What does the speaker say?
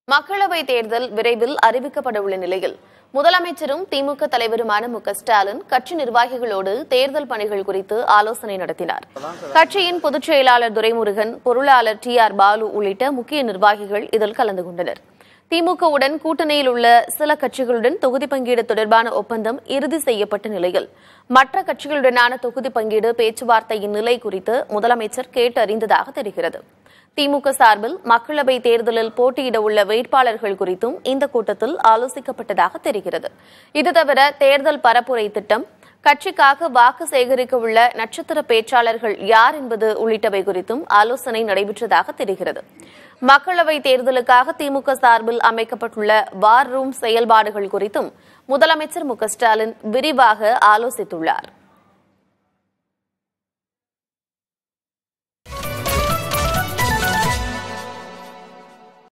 மக்களவை தேர்தல் விரைவில் அறிவிக்கப்பட உள்ள நிலையில் முதலமைச்சரும் திமுக தலைவருமான மு க ஸ்டாலின் கட்சி நிர்வாகிகளோடு தேர்தல் பணிகள் குறித்து ஆலோசனை நடத்தினார் கட்சியின் பொதுச் செயலாளர் துரைமுருகன் பொருளாளர் டி ஆர் பாலு உள்ளிட்ட முக்கிய நிர்வாகிகள் இதில் கலந்து கொண்டனர் திமுகவுடன் கூட்டணியில் உள்ள சில கட்சிகளுடன் தொகுதி பங்கீடு தொடர்பான ஒப்பந்தம் இறுதி செய்யப்பட்ட நிலையில் மற்ற கட்சிகளுடனான தொகுதி பங்கீடு பேச்சுவார்த்தையின் நிலை குறித்து முதலமைச்சர் கேட்டறிந்ததாக தெரிகிறது திமுக சார்பில் மக்களவை தேர்தலில் போட்டியிட உள்ள வேட்பாளர்கள் குறித்தும் இந்த கூட்டத்தில் ஆலோசிக்கப்பட்டதாக தெரிகிறது இது தவிர தேர்தல் பரப்புரை திட்டம் கட்சிக்காக வாக்கு சேகரிக்க உள்ள நட்சத்திர பேச்சாளர்கள் யார் என்பது உள்ளிட்டவை குறித்தும் ஆலோசனை நடைபெற்றதாக தெரிகிறது மக்களவை தேர்தலுக்காக திமுக சார்பில் அமைக்கப்பட்டுள்ள வார் ரூம் செயல்பாடுகள் குறித்தும் முதலமைச்சர் மு க ஸ்டாலின் விரிவாக ஆலோசித்துள்ளார்